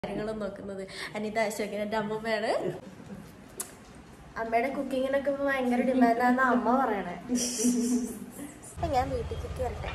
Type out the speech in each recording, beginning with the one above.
കാര്യങ്ങളും നോക്കുന്നത് അനിത അശോകൻ എൻ്റെ അമ്മമ്മയാണ് അമ്മയുടെ കുക്കിങ്ങിനൊക്കെ ഇപ്പൊ ഭയങ്കര ഡിമാൻഡാന്ന് അമ്മ പറയണേ അപ്പൊ ഞാൻ വീട്ടിലേക്ക് വരട്ടെ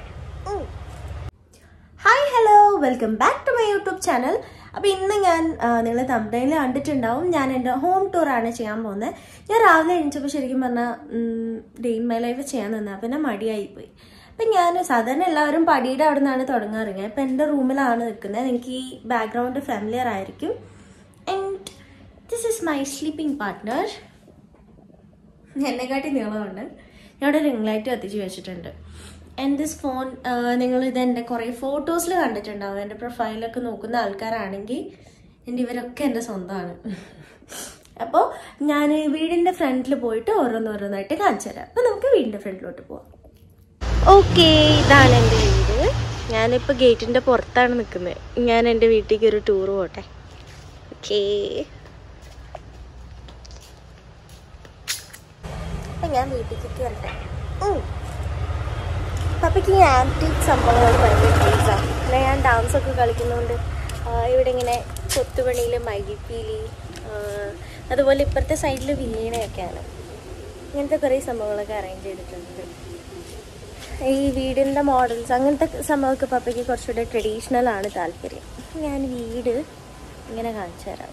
hi hello welcome back to my YouTube channel അപ്പോൾ ഇന്ന് ഞാൻ നിങ്ങൾ തമിഴിൽ കണ്ടിട്ടുണ്ടാവും ഞാൻ എൻ്റെ ഹോം ടൂറാണ് ചെയ്യാൻ പോകുന്നത് ഞാൻ രാവിലെ എണീച്ചപ്പോൾ ശരിക്കും പറഞ്ഞാൽ ഡേ ഇൻ മൈ ലൈഫ് ചെയ്യാൻ നിന്നത് അപ്പം എന്നെ മടിയായിപ്പോയി അപ്പം ഞാൻ സാധാരണ എല്ലാവരും പടിയുടെ അവിടെ നിന്നാണ് തുടങ്ങാറ് ഞാൻ ഇപ്പം എൻ്റെ റൂമിലാണ് നിൽക്കുന്നത് എനിക്ക് ഈ ബാക്ക്ഗ്രൗണ്ട് ഫാമിലിയർ ആയിരിക്കും and this is my sleeping partner എന്നെക്കാട്ടി നീളമുണ്ട് ഞാൻ ഇവിടെ റിംഗ് ലൈറ്റ് കത്തിച്ച് വെച്ചിട്ടുണ്ട് ആൻഡ് ദിസ് ഫോൺ നിങ്ങൾ ഇത് എൻ്റെ കുറേ ഫോട്ടോസിൽ കണ്ടിട്ടുണ്ടാവും എൻ്റെ പ്രൊഫൈലൊക്കെ നോക്കുന്ന ആൾക്കാരാണെങ്കിൽ എൻ്റെ ഇവരൊക്കെ എൻ്റെ സ്വന്തമാണ് അപ്പോൾ ഞാൻ വീടിൻ്റെ ഫ്രണ്ടിൽ പോയിട്ട് ഓരോന്നോരോന്നായിട്ട് കാണിച്ചു തരാം അപ്പോൾ നമുക്ക് വീടിൻ്റെ ഫ്രണ്ടിലോട്ട് പോവാം ഓക്കെ ഇതാണ് എൻ്റെ വീട് ഞാനിപ്പോൾ ഗേറ്റിൻ്റെ പുറത്താണ് നിൽക്കുന്നത് ഞാൻ എൻ്റെ വീട്ടിലേക്ക് ഒരു ടൂർ പോട്ടെ ഓക്കേ അപ്പം ഞാൻ വീട്ടിലേക്ക് വരട്ടെ പപ്പയ്ക്ക് ഈ ആൻറ്റീക് സംഭവങ്ങൾ ഭയങ്കര ക്രേസാണ് പിന്നെ ഞാൻ ഡാൻസ് ഒക്കെ കളിക്കുന്നതുകൊണ്ട് ആ, ഇവിടെ ഇങ്ങനെ കൊത്തുപണിയിൽ മൈകിപ്പീലി അതുപോലെ ഇപ്പുറത്തെ സൈഡിൽ വീണയൊക്കെയാണ് ഇങ്ങനത്തെ കുറേ സംഭവങ്ങളൊക്കെ അറേഞ്ച് ചെയ്തിട്ടുണ്ട് ഈ വീടിൻ്റെ മോഡൽസ് അങ്ങനത്തെ സംഭവമൊക്കെ പപ്പയ്ക്ക് കുറച്ചുകൂടെ ട്രഡീഷണൽ ആണ് താല്പര്യം ഞാൻ വീട് ഇങ്ങനെ കാണിച്ചു തരാം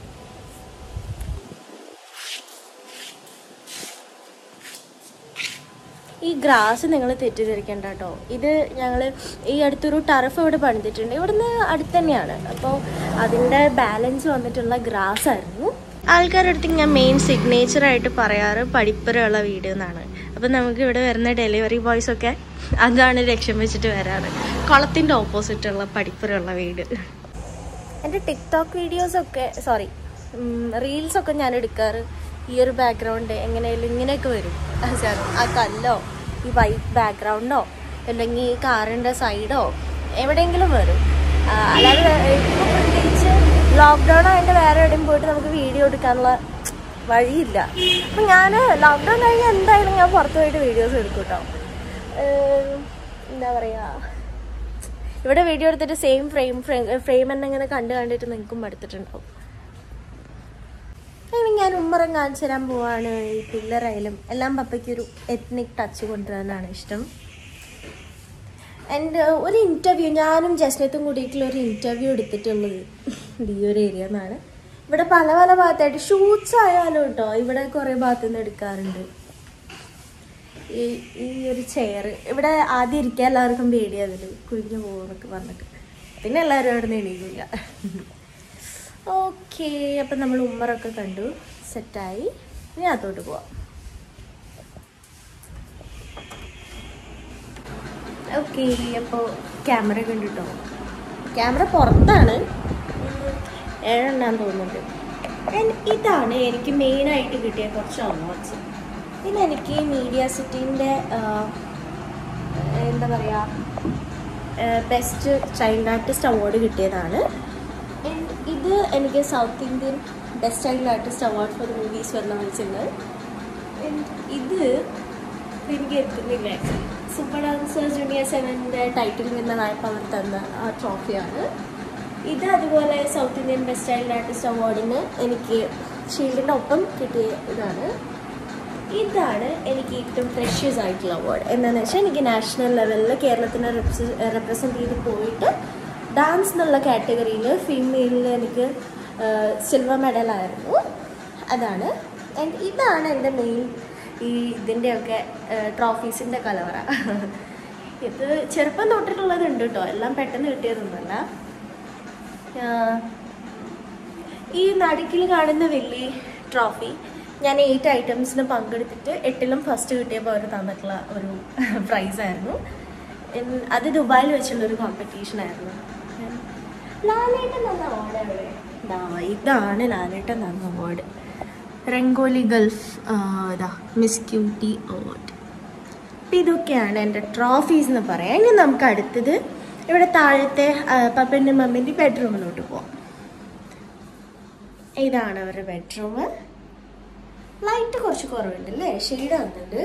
ഈ ഗ്രാസ് നിങ്ങൾ തെറ്റിദ്ധരിക്കേണ്ട കേട്ടോ ഇത് ഞങ്ങൾ ഈ അടുത്തൊരു ടർഫ് ഇവിടെ പണിതിട്ടുണ്ട് ഇവിടുന്ന് അടുത്ത് തന്നെയാണ് അപ്പോൾ അതിൻ്റെ ബാലൻസ് വന്നിട്ടുള്ള ഗ്രാസ് ആയിരുന്നു ആൾക്കാരുടെ അടുത്ത് ഞാൻ മെയിൻ സിഗ്നേച്ചർ ആയിട്ട് പറയാറ് പഠിപ്പുരയുള്ള വീട് എന്നാണ് അപ്പം നമുക്ക് ഇവിടെ വരുന്ന ഡെലിവറി ബോയ്സ് ഒക്കെ അതാണ് ലക്ഷ്യം വെച്ചിട്ട് വരാറ് കുളത്തിൻ്റെ ഓപ്പോസിറ്റുള്ള പഠിപ്പുരയുള്ള വീട് എൻ്റെ ടിക്ടോക്ക് വീഡിയോസൊക്കെ സോറി റീൽസൊക്കെ ഞാൻ എടുക്കാറ് ഈ ഒരു ബാക്ക്ഗ്രൗണ്ട് എങ്ങനെയായാലും ഇങ്ങനെയൊക്കെ വരും സാറും ആ കല്ലോ ഈ വൈറ്റ് ബാക്ക്ഗ്രൗണ്ടോ അല്ലെങ്കിൽ ഈ കാറിൻ്റെ സൈഡോ എവിടെയെങ്കിലും വരും ആ, അല്ലാതെ ഇപ്പോൾ പ്രത്യേകിച്ച് ലോക്ക്ഡൗൺ ആയിട്ട് വേറെ എവിടെയും പോയിട്ട് നമുക്ക് വീഡിയോ എടുക്കാനുള്ള വഴിയില്ല അപ്പം ഞാൻ ലോക്ക്ഡൗൺ കഴിഞ്ഞ് എന്തായാലും ഞാൻ പുറത്ത് പോയിട്ട് വീഡിയോസ് എടുക്കും കേട്ടോ ഏഹ്, എന്താ പറയുക ഇവിടെ വീഡിയോ എടുത്തിട്ട് സെയിം ഫ്രെയിം ഫ്രെയിം തന്നെ ഇങ്ങനെ കണ്ട് കണ്ടിട്ട് നിങ്ങൾക്കും മടുത്തിട്ടുണ്ടാവും ഇനി ഞാൻ ഉമ്മറം കാണിച്ചു തരാൻ പോവാണ് ഈ പിള്ളറായാലും എല്ലാം പപ്പയ്ക്ക് ഒരു എത്നിക് ടച്ച് കൊണ്ടുവരാനാണ് ഇഷ്ടം ആൻഡ് ഒരു ഇൻ്റർവ്യൂ ഞാനും ജസ്നത്തും കൂടിയിട്ടുള്ള ഒരു ഇൻ്റർവ്യൂ എടുത്തിട്ടുള്ളത് ഇത് ഈ ഒരു ഏരിയ എന്നാണ് ഇവിടെ പല പല ഭാഗത്തായിട്ട് ഷൂട്ട്സ് ആയാലും കേട്ടോ ഇവിടെ കുറേ ഭാഗത്തു നിന്ന് എടുക്കാറുണ്ട് ഈ ഈ ഒരു ചെയർ ഇവിടെ ആദ്യം ഇരിക്കാൻ എല്ലാവർക്കും പേടിയാ അതിൽ കുഴിഞ്ഞു പോകുമെന്നൊക്കെ പറഞ്ഞിട്ട് പിന്നെ എല്ലാവരും അവിടെ നിന്ന് എണീക്കില്ല ഓക്കെ അപ്പം നമ്മൾ ഉമ്മറൊക്കെ കണ്ടു സെറ്റായി ഇനി അകത്തോട്ട് പോവാം ഓക്കെ അപ്പോൾ ക്യാമറ കണ്ടിട്ടോ ക്യാമറ പുറത്താണ് ഉം, ഏഴെണ്ണാൻ തോന്നുന്നുണ്ട് And ഇതാണ് എനിക്ക് മെയിനായിട്ട് കിട്ടിയ കുറച്ച് അവാർഡ്സ് പിന്നെ എനിക്ക് മീഡിയ സിറ്റീൻ്റെ എന്താ പറയുക ബെസ്റ്റ് ചൈൽഡ് ആർട്ടിസ്റ്റ് അവാർഡ് കിട്ടിയതാണ് And ഇത് എനിക്ക് south Indian best child artist award for movies വരണം വിളിച്ചിട്ടുണ്ട് And ഇത് എനിക്ക് എത്തുന്നില്ല സൂപ്പർ ഡാൻസർ ജൂനിയർ സെവൻ്റെ ടൈറ്റിൽ നിന്നതായപ്പോൾ അവർ തന്ന ആ ട്രോഫിയാണ് ഇത് അതുപോലെ south Indian best child artist അവാർഡിന് എനിക്ക് ഷീൽഡിൻ്റെ ഒപ്പം കിട്ടിയ ഇതാണ് ഇതാണ് എനിക്ക് ഏറ്റവും പ്രഷ്യസ് ആയിട്ടുള്ള അവാർഡ് എന്താണെന്ന് വെച്ചാൽ എനിക്ക് നാഷണൽ ലെവലിൽ കേരളത്തിനെ റെപ്രസെൻറ്റ് ചെയ്ത് പോയിട്ട് ഡാൻസ് എന്നുള്ള കാറ്റഗറിയിൽ ഫീമെയിലിൽ എനിക്ക് സിൽവർ മെഡലായിരുന്നു അതാണ് ആൻഡ് ഇതാണ് എൻ്റെ മെയിൻ ഈ ഇതിൻ്റെയൊക്കെ ട്രോഫീസിൻ്റെ കലവറ ഇത് ചെറുപ്പം തൊട്ടിട്ടുള്ളതുണ്ട് കേട്ടോ എല്ലാം പെട്ടെന്ന് കിട്ടിയതൊന്നുമല്ല ആഹ് ഈ നടുക്കിൽ കാണുന്ന വലിയ ട്രോഫി ഞാൻ എയ്റ്റ് ഐറ്റംസിന് പങ്കെടുത്തിട്ട് എട്ടിലും ഫസ്റ്റ് കിട്ടിയപ്പോൾ അവർ തന്നിട്ടുള്ള ഒരു പ്രൈസായിരുന്നു അത് ദുബായിൽ വെച്ചുള്ള ഒരു കോമ്പറ്റീഷൻ ആയിരുന്നു ലാലേട്ടൻ തന്ന അവാർഡ് എവിടെ ദാ ഇതാണ് ലാലേട്ടൻ തന്ന അവാർഡ് രംഗോലി ഗൾഫ് ഇതാ മിസ് ക്യൂട്ടി അവാർഡ് അപ്പം ഇതൊക്കെയാണ് എൻ്റെ ട്രോഫീസ് എന്ന് പറയാം ഇനി നമുക്ക് അടുത്തത് ഇവിടെ താഴത്തെ പപ്പൻ്റെ മമ്മീൻ്റെ ബെഡ്റൂമിലോട്ട് പോവാം ഇതാണ് അവരുടെ ബെഡ്റൂം ലൈറ്റ് കുറച്ച് കുറവുണ്ട് അല്ലേ ഷെയ്ഡ് വന്നിട്ടുണ്ട്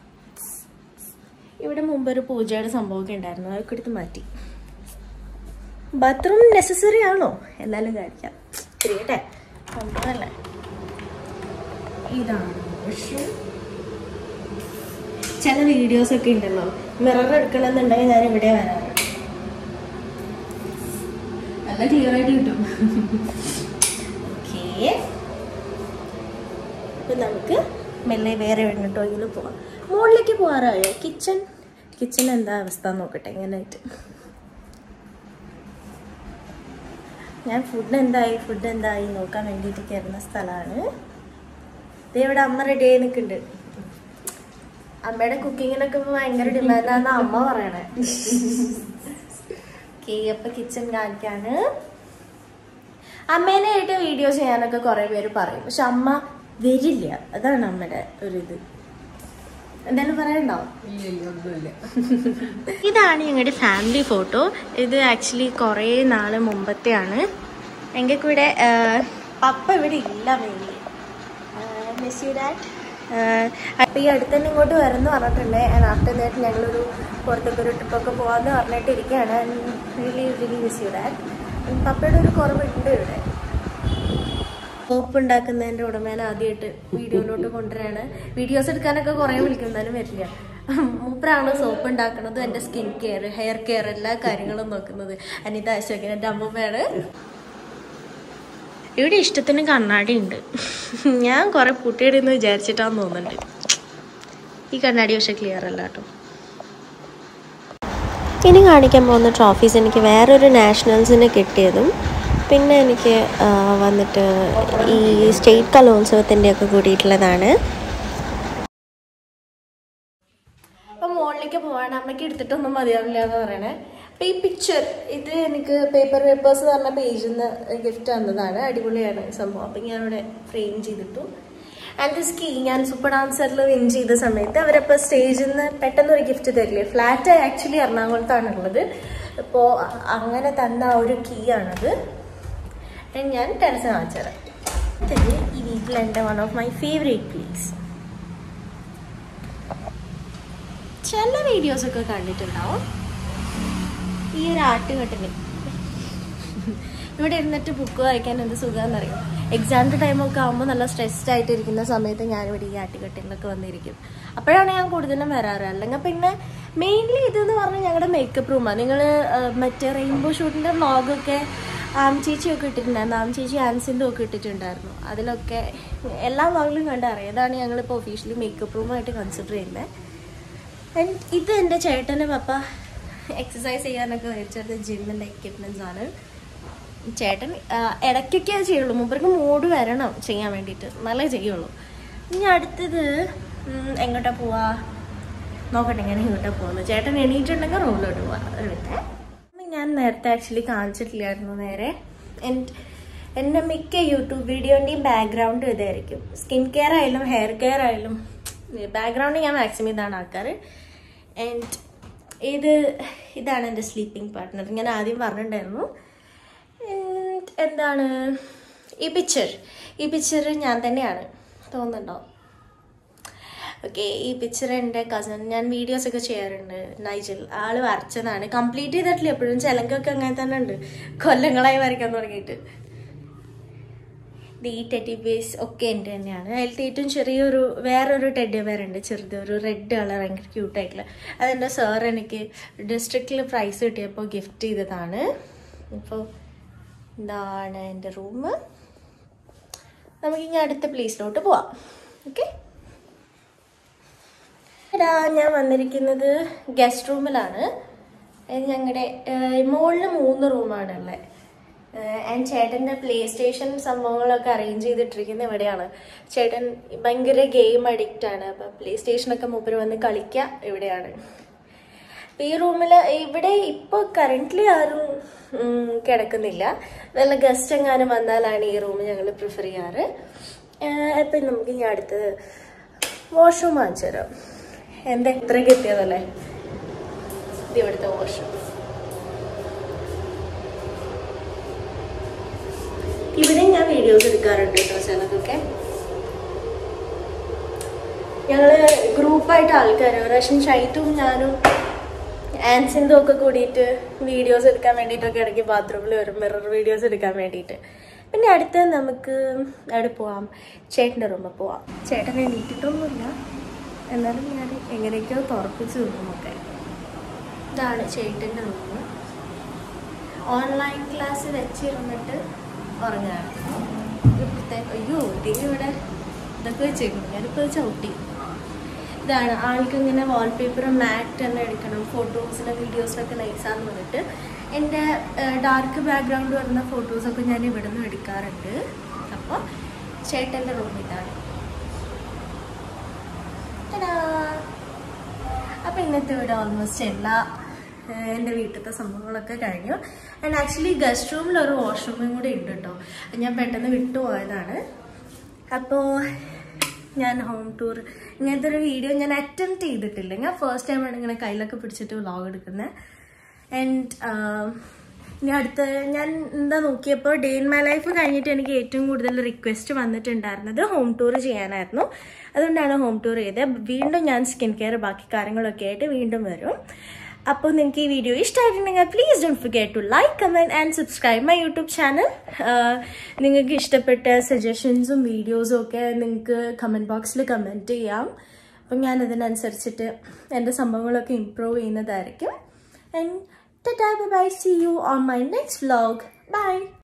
ഇവിടെ മുമ്പ് ഒരു പൂജയുടെ സംഭവമൊക്കെ ഉണ്ടായിരുന്നു അതൊക്കെ എടുത്ത് മാറ്റി ബാത്റൂം നെസസറി ആണോ എന്നാലും കാണിക്കാം ശരിയട്ടെ സംഭവമല്ലേ ഇതാണ് വാഷ്റൂം ചില വീഡിയോസ് ഒക്കെ ഉണ്ടല്ലോ മിറർ എടുക്കണമെന്നുണ്ടെങ്കിൽ ഞാൻ ഇവിടെ വരാറ് നല്ല ക്ലിയർ ആയിട്ട് കിട്ടും ഓക്കേ അപ്പം നമുക്ക് മെല്ലെ വേറെ എങ്ങോട്ടെങ്കിലും പോവാം മുകളിലേക്ക് പോകാറായോ കിച്ചൺ കിച്ചൺ എന്താ അവസ്ഥ നോക്കട്ടെ എങ്ങനെയായിട്ട് ഞാൻ ഫുഡ് എന്തായി ഫുഡ് എന്തായി നോക്കാൻ വേണ്ടിയിട്ട് കയറുന്ന സ്ഥലമാണ് ഇത് ഇവിടെ അമ്മ റെഡി ആയി നിൽക്കുന്നുണ്ട് അമ്മയുടെ കുക്കിങ്ങിനൊക്കെ ഇപ്പൊ ഭയങ്കര ഡിമാൻഡാന്ന് അമ്മ പറയണേ ഓക്കെ അപ്പൊ കിച്ചൺ കാണിക്കാണ് അമ്മേനെ ആയിട്ട് വീഡിയോ ചെയ്യാനൊക്കെ കുറെ പേര് പറയും പക്ഷെ അമ്മ വരില്ല അതാണ് അമ്മയുടെ ഒരു ഇത് എന്തായാലും പറയണ്ടോ ഇതാണ് ഞങ്ങളുടെ ഫാമിലി ഫോട്ടോ ഇത് ആക്ച്വലി കുറേ നാള് മുമ്പത്തെയാണ് ഞങ്ങൾക്ക് ഇവിടെ പപ്പ ഇവിടെ ഇല്ല മെയിൻലി മിസ് യു ഡാറ്റ് അപ്പം ഈ അടുത്ത് തന്നെ ഇങ്ങോട്ട് വരുമെന്ന് പറഞ്ഞിട്ടുണ്ട് ആൻഡ് ആഫ്റ്റർ ദാറ്റ് ഞങ്ങളൊരു പുറത്തൊക്കെ ഒരു ട്രിപ്പൊക്കെ പോകാമെന്ന് പറഞ്ഞിട്ട് ഇരിക്കുകയാണ് really really miss you that പപ്പയുടെ ഒരു കുറവുണ്ട് ഇവിടെ സോപ്പ് ഉണ്ടാക്കുന്നതിൻ്റെ ഉടമേനെ ആദ്യമായിട്ട് വീഡിയോയിലോട്ട് കൊണ്ടുവരാണ് വീഡിയോസ് എടുക്കാനൊക്കെ കുറേ വിളിക്കുന്നതിനും വരില്ല മൂപ്പരാണ് സോപ്പ് ഉണ്ടാക്കുന്നത് എൻ്റെ സ്കിൻ കെയർ ഹെയർ കെയർ എല്ലാ കാര്യങ്ങളും നോക്കുന്നത് അനിത അശോകൻ എൻ്റെ അമ്മമ്മയാണ് ഇവിടെ ഇഷ്ടത്തിന് കണ്ണാടി ഉണ്ട് ഞാൻ കുറെ പുട്ടിയിടുന്ന് വിചാരിച്ചിട്ടാന്ന് തോന്നുന്നുണ്ട് ഈ കണ്ണാടി പക്ഷെ ക്ലിയർ അല്ല കേട്ടോ ഇനി കാണിക്കാൻ പോകുന്ന ട്രോഫീസ് എനിക്ക് വേറൊരു നാഷണൽസിന് കിട്ടിയതും പിന്നെ എനിക്ക് ആ, വന്നിട്ട് ഈ സ്റ്റേറ്റ് കലോത്സവത്തിൻ്റെ ഒക്കെ കൂടിയിട്ടുള്ളതാണ് അപ്പൊ മുകളിലേക്ക് പോവാണ് അമ്മയ്ക്ക് എടുത്തിട്ടൊന്നും മതിയാവില്ല എന്ന് പറയണേ അപ്പൊ ഈ പിക്ചർ ഇത് എനിക്ക് പേപ്പർ പേപ്പേഴ്സ് എന്ന് പറഞ്ഞ പേജിൽ നിന്ന് ഗിഫ്റ്റ് തന്നതാണ് അടിപൊളിയാണ് ഈ സംഭവം അപ്പൊ ഞാനിവിടെ ഫ്രെയിം ചെയ്തിട്ടു ആൻഡ് ദിസ് കീ ഞാൻ സൂപ്പർ ഡാൻസറിൽ വിൻ ചെയ്ത സമയത്ത് അവരപ്പോൾ സ്റ്റേജിൽ നിന്ന് പെട്ടെന്ന് ഒരു ഗിഫ്റ്റ് തരില്ലേ ഫ്ലാറ്റ് ആക്ച്വലി എറണാകുളത്താണ് ഉള്ളത് അപ്പോൾ അങ്ങനെ തന്ന ആ ഒരു കീ ആണത് And ഞാൻ ടെറസ് കാണിച്ചത് ഇത് ഈ വീട്ടിൽ എൻ്റെ one of my favourite place ചില വീഡിയോസ് ഒക്കെ കണ്ടിട്ടുണ്ടാവും ഈ ഒരു ആട്ടുകെട്ടിന് ഇവിടെ ഇരുന്നിട്ട് ബുക്ക് വായിക്കാൻ എന്ത് സുഖമെന്നറിയും എക്സാമിൻ്റെ ടൈമൊക്കെ ആകുമ്പോൾ നല്ല സ്ട്രെസ്ഡ് ആയിട്ട് ഇരിക്കുന്ന സമയത്ത് ഞാനിവിടെ ഈ ആട്ടുകെട്ടിലൊക്കെ വന്നിരിക്കും അപ്പോഴാണ് ഞാൻ കൂടുതലും വരാറ് അല്ലെങ്കിൽ പിന്നെ മെയിൻലി ഇതെന്ന് പറഞ്ഞാൽ ഞങ്ങളുടെ മേക്കപ്പ് റൂമാണ് നിങ്ങൾ മറ്റേ റെയിൻബോ ഷൂട്ടിൻ്റെ വ്ളോഗൊക്കെ ആം ചേച്ചിയൊക്കെ ഇട്ടിട്ടുണ്ടായിരുന്നു ആം ചേച്ചി ആൻസിൻ്റെ ഒക്കെ ഇട്ടിട്ടുണ്ടായിരുന്നു അതിലൊക്കെ എല്ലാ വ്ളോഗിലും കണ്ടറിയാം ഇതാണ് ഞങ്ങളിപ്പോൾ ഒഫീഷ്യലി മേക്കപ്പ് റൂമായിട്ട് കൺസിഡർ ചെയ്യുന്നത് ആൻഡ് ഇത് എൻ്റെ ചേട്ടൻ്റെ പപ്പ എക്സസൈസ് ചെയ്യാനൊക്കെ മേടിച്ചത് ജിമ്മിൻ്റെ എക്യുപ്മെൻറ്റ്സ് ആണ് ചേട്ടൻ ആ, ഇടയ്ക്കൊക്കെ അത് ചെയ്യുള്ളൂ മൂപ്പർക്ക് മൂഡ് വരണം ചെയ്യാൻ വേണ്ടിയിട്ട് നല്ലത് ചെയ്യുള്ളൂ ഇനി അടുത്തത് ഉം, എങ്ങോട്ടാ പോവാ നോക്കട്ടെ ഞാൻ എങ്ങോട്ടാ പോകുന്നത് ചേട്ടൻ എണീറ്റുണ്ടെങ്കിൽ റൂമിലോട്ട് പോവാ എടുത്തേ ഞാൻ നേരത്തെ ആക്ച്വലി കാണിച്ചിട്ടില്ലായിരുന്നു നേരെ ആൻഡ് എൻ്റെ മിക്ക യൂട്യൂബ് വീഡിയോൻ്റെയും ബാക്ക്ഗ്രൗണ്ട് ഇതായിരിക്കും സ്കിൻ കെയർ ആയാലും ഹെയർ കെയർ ആയാലും ബാക്ക്ഗ്രൗണ്ട് ഞാൻ മാക്സിമം ഇതാണ് ആക്കാറ് ആൻഡ് ഇത് ഇതാണ് എൻ്റെ സ്ലീപ്പിംഗ് പാർട്ട്ണർ ഞാൻ ആദ്യം പറഞ്ഞിട്ടുണ്ടായിരുന്നു And എന്താണ് ഈ പിക്ചർ ഈ പിക്ചർ ഞാൻ തന്നെയാണ് തോന്നുന്നുണ്ടോ ഓക്കെ ഈ പിക്ചർ എൻ്റെ കസിൻ ഞാൻ വീഡിയോസ് ഒക്കെ ചെയ്യാറുണ്ട് നൈജൽ ആള് വരച്ചതാണ് കംപ്ലീറ്റ് ചെയ്തിട്ടില്ല എപ്പോഴും ചിലങ്കൊക്കെ അങ്ങനെ തന്നെ ഉണ്ട് കൊല്ലങ്ങളായി വരയ്ക്കാൻ തുടങ്ങിയിട്ട് ഇത് ഈ ടെഡി ബേസ് ഒക്കെ എൻ്റെ തന്നെയാണ് അതിലത്തെ ഏറ്റവും ചെറിയൊരു വേറൊരു ടെഡി ബെയർ ഉണ്ട് ചെറുത് ഒരു റെഡ് കളർ ഭയങ്കര ക്യൂട്ടായിട്ടുള്ള അതെൻ്റെ സാർ എനിക്ക് ഡിസ്ട്രിക്റ്റിൽ പ്രൈസ് കിട്ടിയപ്പോൾ ഗിഫ്റ്റ് ചെയ്തതാണ് ഇപ്പോൾ ഇതാണ് എൻ്റെ റൂം നമുക്കിനി അടുത്ത പ്ലേസിലോട്ട് പോവാം ഓക്കെ എടാ ഞാൻ വന്നിരിക്കുന്നത് ഗസ്റ്റ് റൂമിലാണ് ഞങ്ങളുടെ മുകളിൽ മൂന്ന് റൂമാണ് ഉള്ളത് ആൻഡ് ചേട്ടൻ്റെ പ്ലേ സ്റ്റേഷൻ സംഭവങ്ങളൊക്കെ അറേഞ്ച് ചെയ്തിട്ടിരിക്കുന്നത് ഇവിടെയാണ് ചേട്ടൻ ഭയങ്കര ഗെയിം അഡിക്റ്റ് ആണ് അപ്പം പ്ലേ സ്റ്റേഷനൊക്കെ മൂപ്പര് വന്ന് കളിക്കുക ഇവിടെയാണ് ഈ റൂമിൽ ഇവിടെ ഇപ്പോൾ കറൻ്റ്ലി ആരും ഉം, കിടക്കുന്നില്ല നല്ല ഗസ്റ്റ് എങ്ങാനും വന്നാലാണ് ഈ റൂം ഞങ്ങൾ പ്രിഫർ ചെയ്യാറ് അപ്പം നമുക്ക് ഇനി അടുത്തത് വാഷ്റൂം വാങ്ങിച്ചു തരാം എന്താ ഇത്രയും കിട്ടിയതല്ലേ ഇത് ഇവിടുത്തെ വാഷ്റൂം ഇവിടെ ഞാൻ വീഡിയോസ് എടുക്കാറുണ്ട് കേട്ടോ ചിലതൊക്കെ ഞങ്ങള് ഗ്രൂപ്പായിട്ട് ആൾക്കാർ റഷൻ ഷൈത്തും ഞാനും ആൻസിൻ്റെ ഒക്കെ കൂടിയിട്ട് വീഡിയോസ് എടുക്കാൻ വേണ്ടിയിട്ടൊക്കെ ഇടയ്ക്ക് ബാത്റൂമിൽ വരും മിറർ വീഡിയോസ് എടുക്കാൻ വേണ്ടിയിട്ട് പിന്നെ അടുത്ത് നമുക്ക് അവിടെ പോവാം ചേട്ടൻ്റെ റൂമിൽ പോവാം ചേട്ടൻ എണീറ്റിട്ടൊന്നുമില്ല എന്നാലും ഞാൻ എങ്ങനെയൊക്കെയോ തുറപ്പിച്ച് റൂമൊക്കെ ഇതാണ് ചേട്ടൻ്റെ റൂം ഓൺലൈൻ ക്ലാസ് വെച്ചിരുന്നിട്ട് ഉറങ്ങാണ് ഇവിടുത്തെ അയ്യോ ടി ഇവിടെ ഇതൊക്കെ വെച്ചേക്കുന്നു ഞാനിപ്പോൾ ചവിട്ടി ഇതാണ് ആൾക്ക് ഇങ്ങനെ വാൾപേപ്പർ മാറ്റ് തന്നെ എടുക്കണം ഫോട്ടോസിന് വീഡിയോസിനൊക്കെ നൈസാന്ന് പറഞ്ഞിട്ട് എൻ്റെ ഡാർക്ക് ബാക്ക്ഗ്രൗണ്ട് വരുന്ന ഫോട്ടോസൊക്കെ ഞാൻ ഇവിടെ നിന്ന് എടുക്കാറുണ്ട് അപ്പോൾ ചേട്ടൻ്റെ റൂം ഇതാണ് അപ്പോൾ ഇന്നത്തെ വീഡിയോ ഓൾമോസ്റ്റ് എല്ലാ ഏഹ്, എൻ്റെ വീട്ടിലത്തെ സംഭവങ്ങളൊക്കെ കഴിഞ്ഞു ആൻഡ് ആക്ച്വലി ഗസ്റ്റ് റൂമിൽ ഒരു വാഷ്റൂമും കൂടി ഉണ്ട് കേട്ടോ അത് ഞാൻ പെട്ടെന്ന് വിട്ടുപോയതാണ് അപ്പോൾ ഞാൻ ഹോം ടൂർ ഇങ്ങനത്തെ ഒരു വീഡിയോ ഞാൻ അറ്റംപ്റ്റ് ചെയ്തിട്ടില്ല ഞാൻ ഫസ്റ്റ് ടൈമാണ് ഇങ്ങനെ കയ്യിലൊക്കെ പിടിച്ചിട്ട് വ്ളോഗ് എടുക്കുന്നത് ആൻഡ് ഇനി അടുത്ത ഞാൻ എന്താ നോക്കിയപ്പോൾ ഡേ ഇൻ മൈ ലൈഫ് കഴിഞ്ഞിട്ട് എനിക്ക് ഏറ്റവും കൂടുതൽ റിക്വസ്റ്റ് വന്നിട്ടുണ്ടായിരുന്നത് ഹോം ടൂർ ചെയ്യാനായിരുന്നു അതുകൊണ്ടാണ് ഹോം ടൂർ ചെയ്തത് വീണ്ടും ഞാൻ സ്കിൻ കെയർ ബാക്കി കാര്യങ്ങളൊക്കെ ആയിട്ട് വീണ്ടും വരും അപ്പോൾ നിങ്ങൾക്ക് ഈ വീഡിയോ ഇഷ്ടമായിട്ടുണ്ടെങ്കിൽ please don't forget to like comment and subscribe my YouTube channel നിങ്ങൾക്ക് ഇഷ്ടപ്പെട്ട സജഷൻസും വീഡിയോസും ഒക്കെ നിങ്ങൾക്ക് കമൻറ്റ് ബോക്സിൽ കമൻറ്റ് ചെയ്യാം അപ്പം ഞാൻ അതിനനുസരിച്ചിട്ട് എൻ്റെ സംഭവങ്ങളൊക്കെ ഇമ്പ്രൂവ് ചെയ്യുന്നതായിരിക്കും and bye see you on my next vlog by